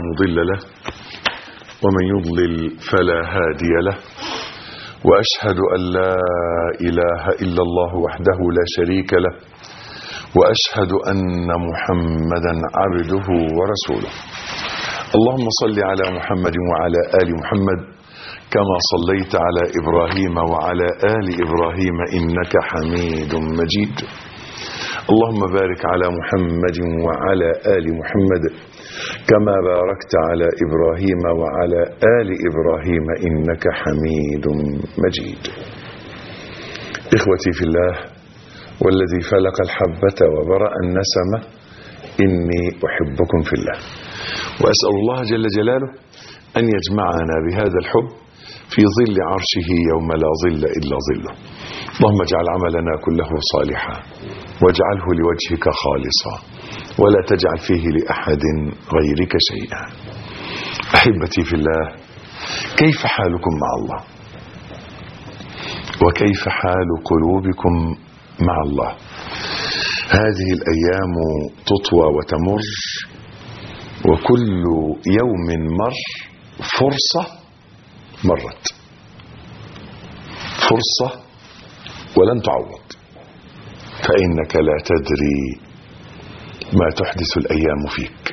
مضل له ومن يضلل فلا هادي له وأشهد أن لا إله إلا الله وحده لا شريك له وأشهد أن محمدا عبده ورسوله اللهم صل على محمد وعلى آل محمد كما صليت على إبراهيم وعلى آل إبراهيم إنك حميد مجيد اللهم بارك على محمد وعلى آل محمد كما باركت على إبراهيم وعلى آل إبراهيم إنك حميد مجيد إخوتي في الله والذي فلق الحبة وبرأ النسمة إني أحبكم في الله وأسأل الله جل جلاله أن يجمعنا بهذا الحب في ظل عرشه يوم لا ظل إلا ظله اللهم اجعل عملنا كله صالحا واجعله لوجهك خالصا ولا تجعل فيه لأحد غيرك شيئا أحبتي في الله كيف حالكم مع الله وكيف حال قلوبكم مع الله هذه الأيام تطوى وتمر وكل يوم مر فرصة مرت فرصة ولن تعوض فإنك لا تدري ما تحدث الأيام فيك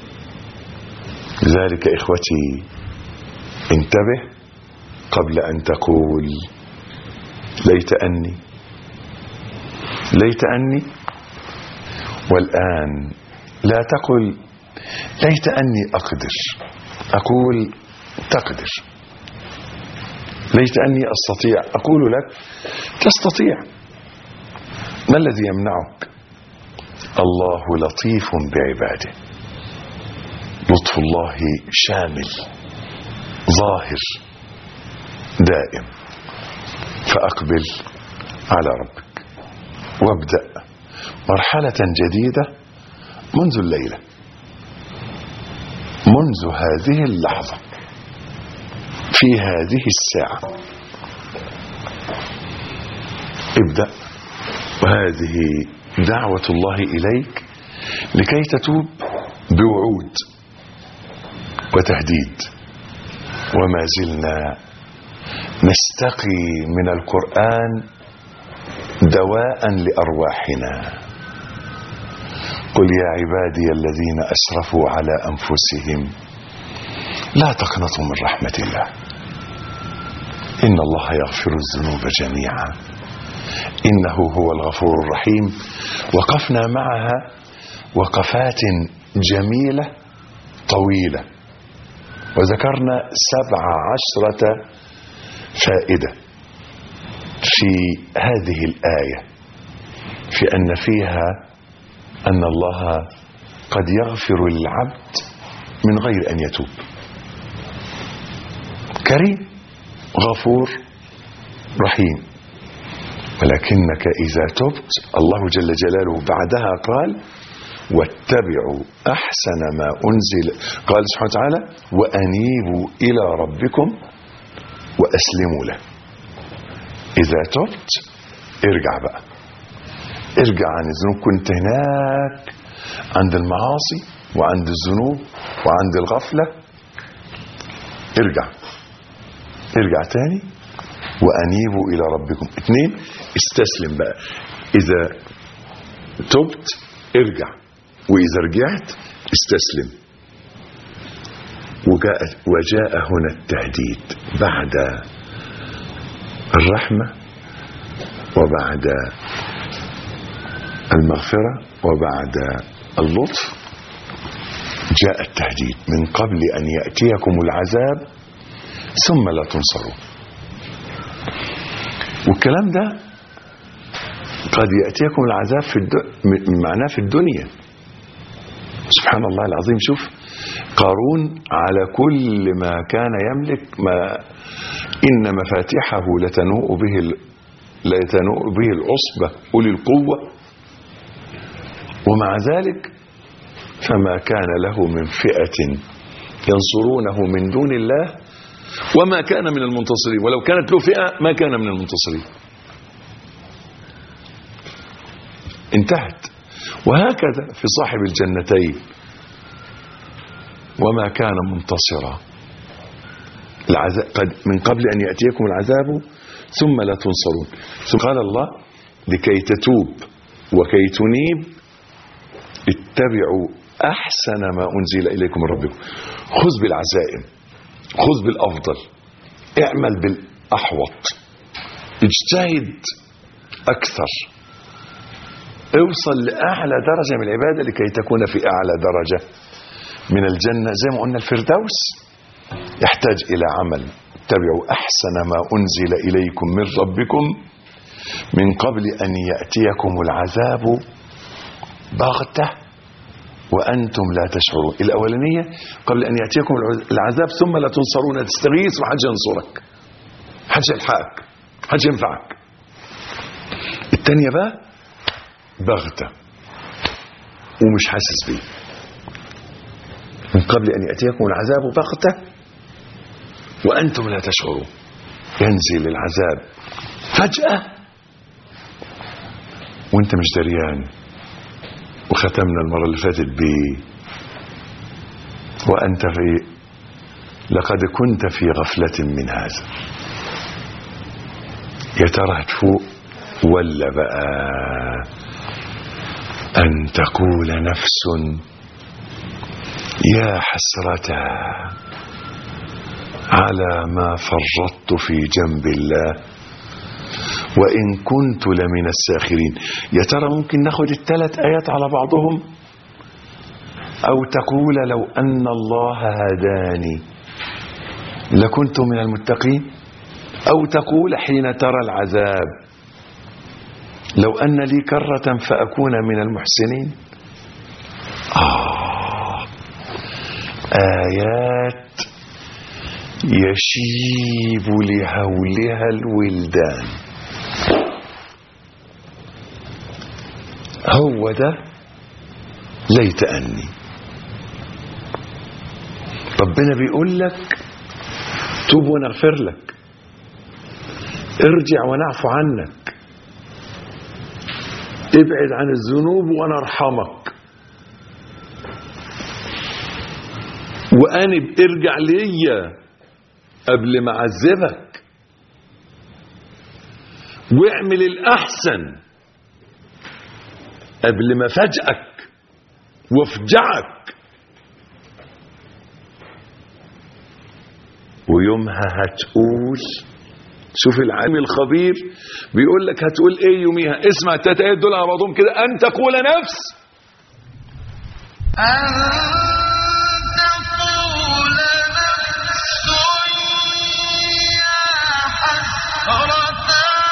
لذلك إخوتي انتبه قبل أن تقول ليت أني ليت أني والآن لا تقل ليت أني أقدر أقول تقدر ليت أني أستطيع أقول لك تستطيع ما الذي يمنعك الله لطيف بعباده لطف الله شامل ظاهر دائم فأقبل على ربك وابدأ مرحلة جديدة منذ الليلة منذ هذه اللحظة في هذه الساعة ابدأ وهذه دعوة الله إليك لكي تتوب بوعود وتهديد وما زلنا نستقي من القرآن دواء لأرواحنا قل يا عبادي الذين أسرفوا على أنفسهم لا تقنطوا من رحمة الله إن الله يغفر الذنوب جميعا إنه هو الغفور الرحيم وقفنا معها وقفات جميلة طويلة وذكرنا سبع عشرة فائدة في هذه الآية في أن فيها أن الله قد يغفر للعبد من غير أن يتوب كريم غفور رحيم ولكنك إذا تبت الله جل جلاله بعدها قال واتبعوا أحسن ما أنزل قال سبحانه وتعالى وأنيبوا إلى ربكم وأسلموا له إذا تبت ارجع بقى ارجع عن الذنوب كنت هناك عند المعاصي وعند الذنوب وعند الغفلة ارجع ارجع تاني وأنيبوا إلى ربكم اثنين استسلم بقى إذا تبت ارجع وإذا رجعت استسلم وجاء, وجاء هنا التهديد بعد الرحمة وبعد المغفرة وبعد اللطف جاء التهديد من قبل أن يأتيكم العذاب ثم لا تنصرون والكلام ده قد يأتيكم العذاب في الد... معناه في الدنيا سبحان الله العظيم شوف قارون على كل ما كان يملك ما إن مفاتحه لتنوء به ال... لتنوء به العصبة أولي القوة ومع ذلك فما كان له من فئة ينصرونه من دون الله وما كان من المنتصرين ولو كانت له فئة ما كان من المنتصرين انتهت وهكذا في صاحب الجنتين وما كان منتصرا العذاب قد من قبل أن يأتيكم العذاب ثم لا تنصرون ثم قال الله لكي تتوب وكي تنيب اتبعوا أحسن ما أنزل إليكم من ربكم خذ بالعزائم خذ بالأفضل اعمل بالأحوط اجتهد أكثر اوصل لأعلى درجة من العبادة لكي تكون في أعلى درجة من الجنة زي ما قلنا الفردوس يحتاج إلى عمل اتبعوا أحسن ما أنزل إليكم من ربكم من قبل أن يأتيكم العذاب بغتة وأنتم لا تشعرون الأولانية قبل أن يأتيكم العذاب ثم لا تنصرون تستغيث وحج ينصرك حج يلحقك حج ينفعك الثانية بقى بغتة ومش حاسس بيه من قبل أن يأتيكم العذاب بغتة وأنتم لا تشعرون ينزل العذاب فجأة وانت مش دريان وختمنا المرة اللي فاتت ب وأنت في لقد كنت في غفلة من هذا يا ترى هتفوق ولا بقى أن تقول نفس يا حسرة على ما فرطت في جنب الله وإن كنت لمن الساخرين يا ترى ممكن ناخد الثلاث آيات على بعضهم أو تقول لو أن الله هداني لكنت من المتقين أو تقول حين ترى العذاب لو أن لي كرة فأكون من المحسنين آه آيات يشيب لهولها الولدان هو ده ليت أني ربنا بيقول لك توب ونغفر لك ارجع ونعفو عنك ابعد عن الذنوب ونرحمك وانب ارجع ليا قبل ما اعذبك واعمل الاحسن قبل ما فاجئك وافجعك ويومها هتقول شوف العالم الخبير بيقول لك هتقول ايه يوميها اسمع التلات ايات دول على بعضهم كده ان تقول نفس أن تقول نفس يا حسرة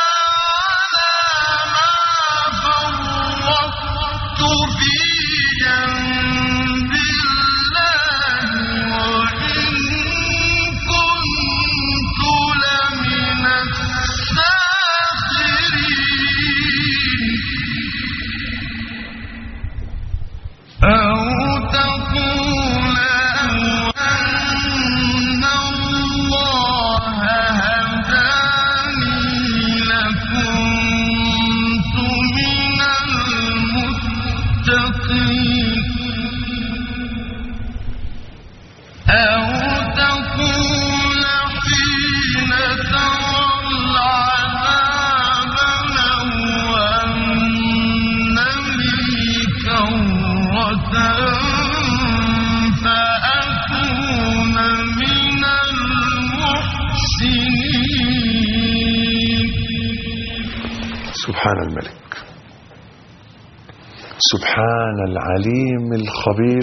على ما فرطت في جنب الله وإن كنت لمن الساخرين أو تقول أن الله هداني لكنت من المتقين أو تقول حين ترى العذاب لو أن لي كرة فأكون من المحسنين سبحان الملك سبحان العليم الخبير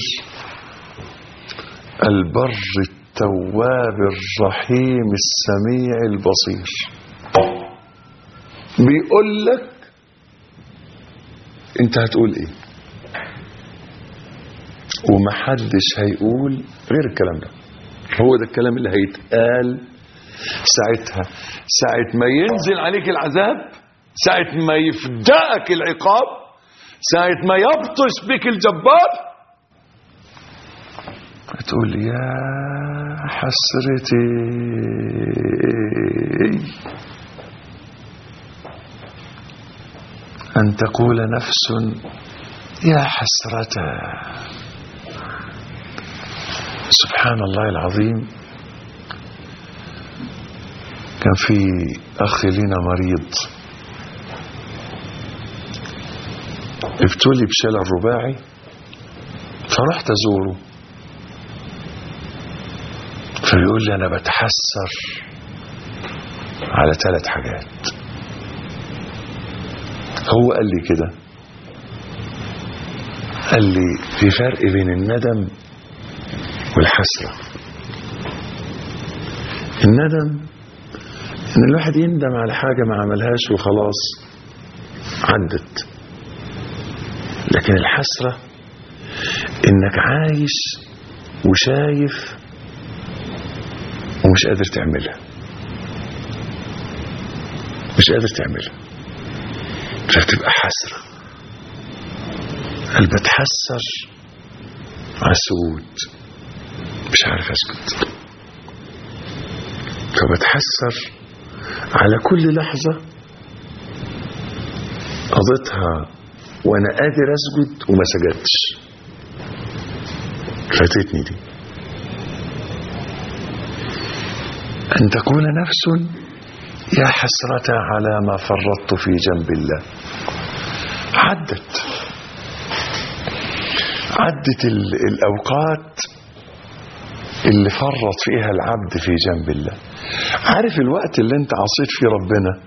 البر التواب الرحيم السميع البصير بيقول لك انت هتقول ايه ومحدش هيقول غير الكلام ده هو ده الكلام اللي هيتقال ساعتها ساعة ما ينزل عليك العذاب ساعة ما يفدأك العقاب ساعة ما يبطش بك الجبار هتقول يا حسرتي أن تقول نفس يا حسرة سبحان الله العظيم كان في أخ لنا مريض ابتلي بشلل رباعي فرحت أزوره فيقول لي أنا بتحسر على ثلاث حاجات هو قال لي كده قال لي في فرق بين الندم والحسرة الندم ان الواحد يندم على حاجة ما عملهاش وخلاص عدت لكن الحسرة انك عايش وشايف ومش قادر تعملها مش قادر تعملها فبتبقى حسرة قال بتحسر على السكوت مش عارف اسكت فبتحسر على كل لحظة قضيتها وانا قادر اسجد وما سجدتش فاتتني دي ان تقول نفس يا حسرة على ما فرطت في جنب الله عدت عدت ال- الاوقات اللي فرط فيها العبد في جنب الله عارف الوقت اللي انت عصيت فيه ربنا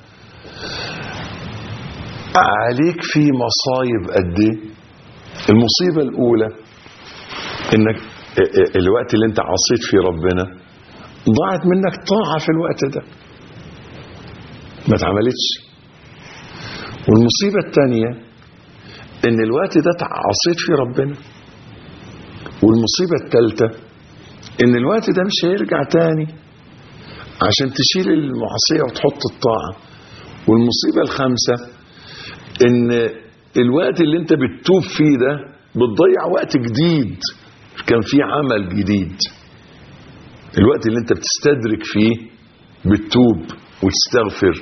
عليك فيه مصايب قد ايه المصيبة الاولى انك ا- ا- الوقت اللي انت عصيت فيه ربنا ضاعت منك طاعة في الوقت ده ما اتعملتش والمصيبة الثانية ان الوقت ده عصيت فيه ربنا والمصيبة الثالثة ان الوقت ده مش هيرجع تاني عشان تشيل المعصية وتحط الطاعة والمصيبة الخامسة ان الوقت اللي انت بتتوب فيه ده بتضيع وقت جديد كان فيه عمل جديد الوقت اللي انت بتستدرك فيه بتتوب وتستغفر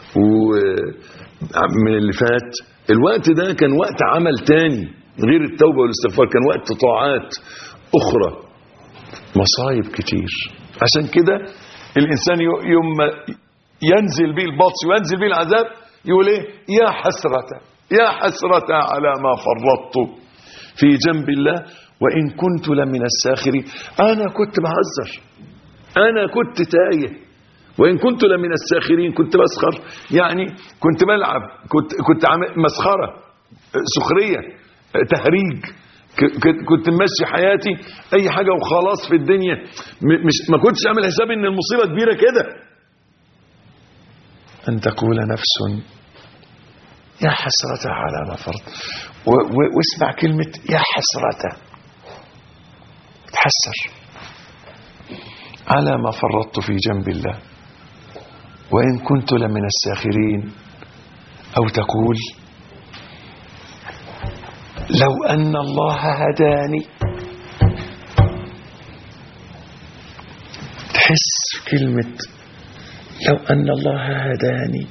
ومن اللي فات الوقت ده كان وقت عمل تاني غير التوبة والاستغفار كان وقت طاعات أخرى مصايب كتير عشان كده الإنسان يو- يوم ما ينزل به البطش وينزل به العذاب يقول ايه يا حسرة يا حسرة على ما فرطت في جنب الله وإن كنت لمن الساخرين أنا كنت بهزر أنا كنت تايه وإن كنت لمن الساخرين كنت بسخر يعني كنت بلعب كنت كنت عامل مسخرة سخرية تهريج ك- ك- كنت ماشي حياتي أي حاجة وخلاص في الدنيا م- مش ما كنتش عامل حساب إن المصيبة كبيرة كده أن تقول نفس يا حسرة على ما فرط و- و- واسمع كلمة يا حسرة تحسر على ما فرطت في جنب الله وإن كنت لمن الساخرين أو تقول لو أن الله هداني تحس كلمة لو أن الله هداني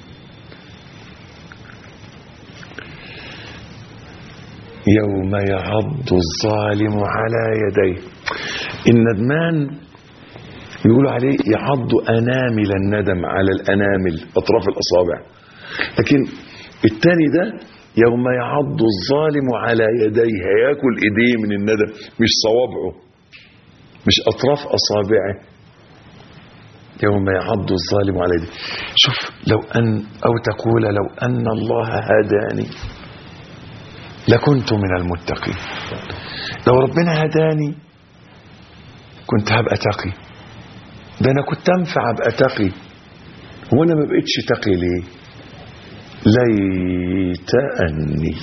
يوم يعض الظالم على يديه الندمان يقولوا عليه يعض أنامل الندم على الأنامل أطراف الأصابع لكن التاني ده يوم يعض الظالم على يديه هياكل ايديه من الندم مش صوابعه مش أطراف أصابعه يوم يعض الظالم على يديه شوف لو أن أو تقول لو أن الله هداني لكنت من المتقين لو ربنا هداني كنت هبقى تقي ده انا كنت انفع ابقى تقي هو انا ما بقتش تقي ليه ليت اني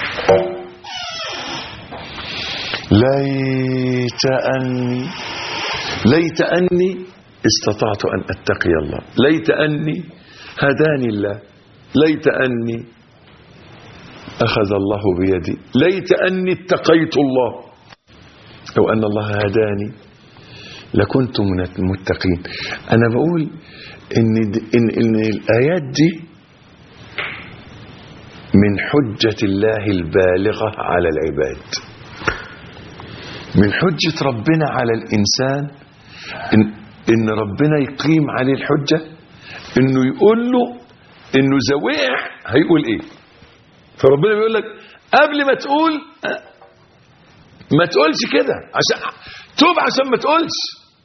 ليت اني ليت اني استطعت ان اتقي الله ليت اني هداني الله ليت اني اخذ الله بيدي ليت اني اتقيت الله لو ان الله هداني لكنت من المتقين انا بقول ان د- ان ان الايات دي من حجة الله البالغة على العباد من حجة ربنا على الإنسان إن, إن ربنا يقيم عليه الحجة إنه يقول له إنه زويع هيقول إيه فربنا بيقول لك قبل ما تقول أه، ما تقولش كده عشان توب عشان ما تقولش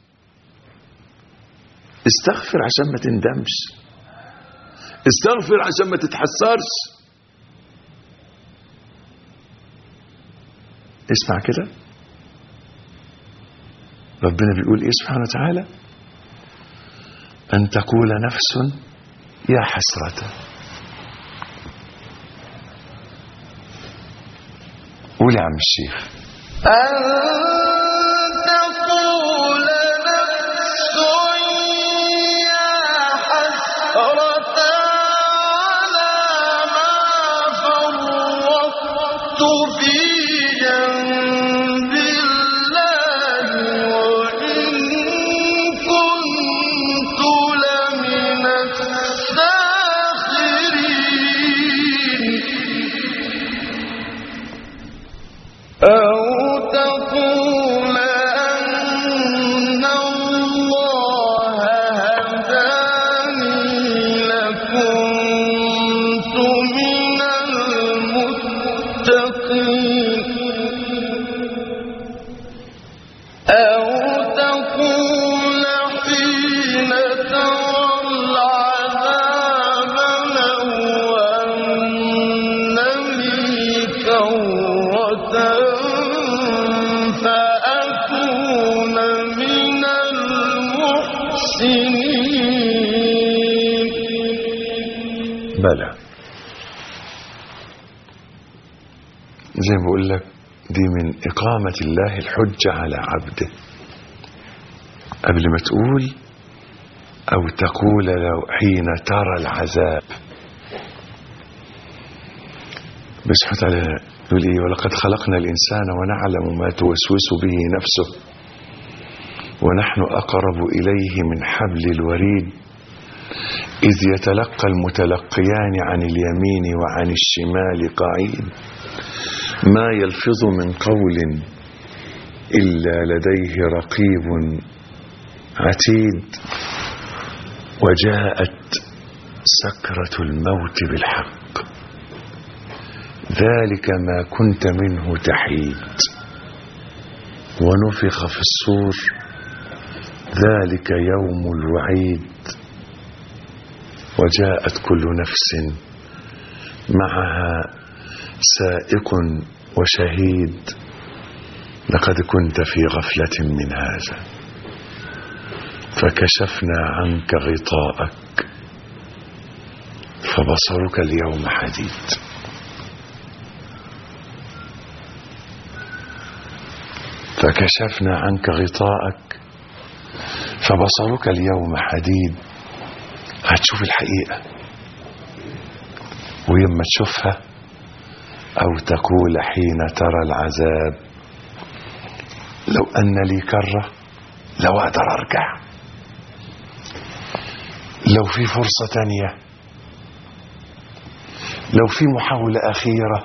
استغفر عشان ما تندمش استغفر عشان ما تتحسرش اسمع كده ربنا بيقول ايه سبحانه وتعالى ان تقول نفس يا حسرة قول يا عم الشيخ أن تقول نفس يا حسرة على ما فرطت في جنب الله وإن كنت لمن الساخرين أو تقول أن الله هداني لكنت من المتقين أو تقول حين ترى العذاب لو أن لي كرة فأكون من المحسنين بلى زي ما بقول لك دي من إقامة الله الحجة على عبده قبل ما تقول أو تقول لو حين ترى العذاب بس سبحانه وتعالى يقول إيه ولقد خلقنا الإنسان ونعلم ما توسوس به نفسه ونحن أقرب إليه من حبل الوريد إذ يتلقى المتلقيان عن اليمين وعن الشمال قعيد ما يلفظ من قول إلا لديه رقيب عتيد وجاءت سكرة الموت بالحق ذلك ما كنت منه تحيد ونفخ في الصور ذلك يوم الوعيد وجاءت كل نفس معها سائق وشهيد لقد كنت في غفلة من هذا فكشفنا عنك غطاءك فبصرك اليوم حديد فكشفنا عنك غطاءك فبصرك اليوم حديد هتشوف الحقيقة ويما تشوفها أو تقول حين ترى العذاب لو أن لي كرة لو أقدر أرجع لو في فرصة تانية لو في محاولة أخيرة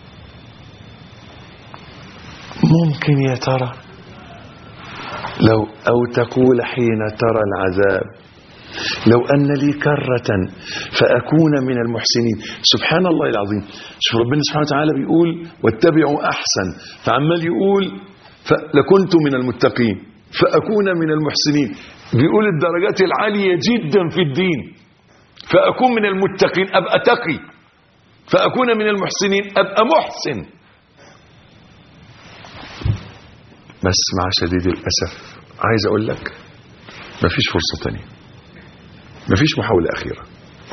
ممكن يا ترى لو أو تقول حين ترى العذاب لو أن لي كرة فأكون من المحسنين سبحان الله العظيم شوف ربنا سبحانه وتعالى بيقول واتبعوا أحسن فعمال يقول لكنت من المتقين فأكون من المحسنين بيقول الدرجات العالية جدا في الدين فأكون من المتقين أبقى تقي فأكون من المحسنين أبقى محسن بس مع شديد الأسف عايز أقول لك مفيش فرصة تانية مفيش محاولة أخيرة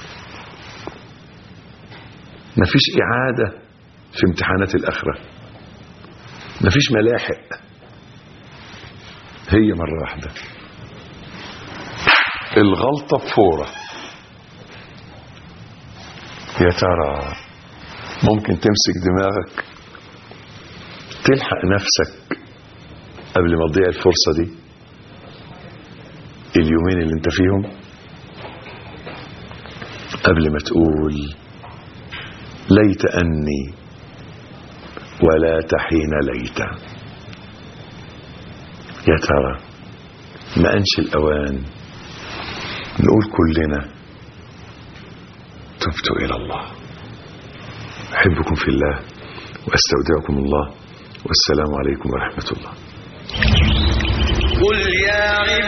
مفيش إعادة في امتحانات الآخرة مفيش ملاحق هي مرة واحدة الغلطة بفورة يا ترى ممكن تمسك دماغك تلحق نفسك قبل ما تضيع الفرصة دي اليومين اللي انت فيهم قبل ما تقول ليت أني ولا تحين ليت يا ترى ما أنش الأوان نقول كلنا تبت إلى الله أحبكم في الله وأستودعكم الله والسلام عليكم ورحمة الله قل يا